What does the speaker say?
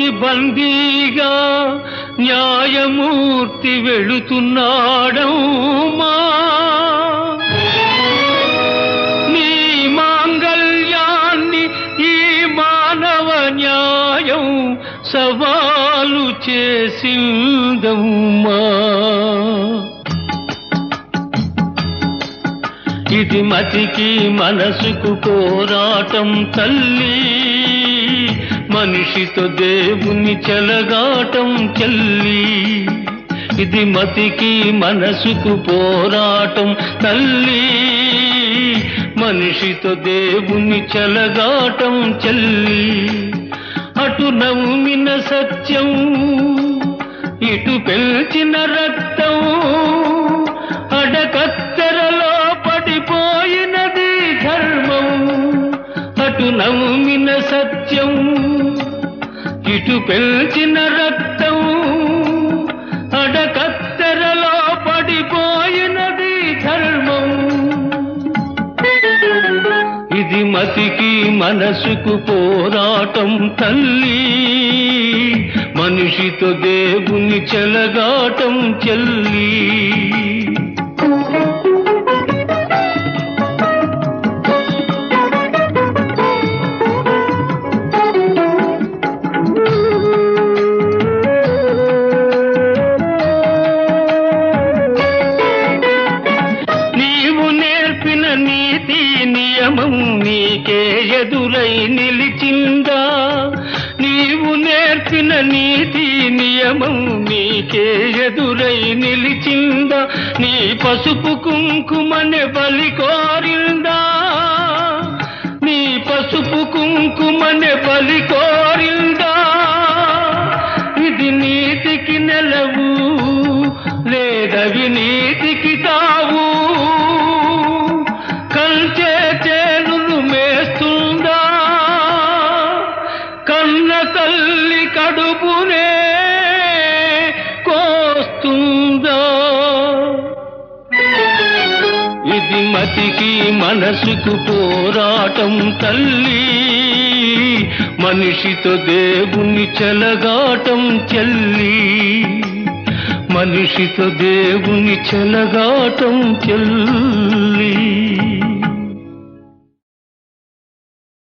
బందీగా న్యాయమూర్తి వెళుతున్నాడమ్మా నీ మాంగళ్యాన్ని ఈ మానవ న్యాయం సవాలు చేసిందమ్మా ఇది మతికి మనసుకు పోరాటం తల్లి మనిషితో దేవుని చెలగాటం చెల్లి ఇది మతికి మనసుకు పోరాటం తల్లి మనిషితో దేవుని చెలగాటం చెల్లి అటు నవ్విన సత్యం ఇటు పెంచిన రక్తం అడకత్తెరలో పడిపోయినది ధర్మం అటు నవ్విన సత్యం ఇటు పెంచిన రక్తం అడకత్తెరలో పడిపోయినది ధర్మం ఇది మతికి మనసుకు పోరాటం తల్లి మనిషితో దేవుని చెలగాటం చెల్లి నీవు నేర్పిన నీతి నియమం నీకే ఎదురై నిలిచిందా నీవు నేర్పిన నీతి నియమం నీకే ఎదురై నిలిచిందా నీ పసుపు కుంకుమని బలి కోరిందా నీ పసుపు కుంకుమని బలి కోరిందా ఇది నీతికి నెలవు లేదవి నీతికి తావు కంచే చేనులు మేస్తుందా కన్న తల్లి కడుపునే కోస్తుందా ఇది మతికి మనసుకు పోరాటం తల్లి మనిషితో దేవుని చెలగాటం చెల్లి మనిషితో దేవుని చెలగాటం చెల్లి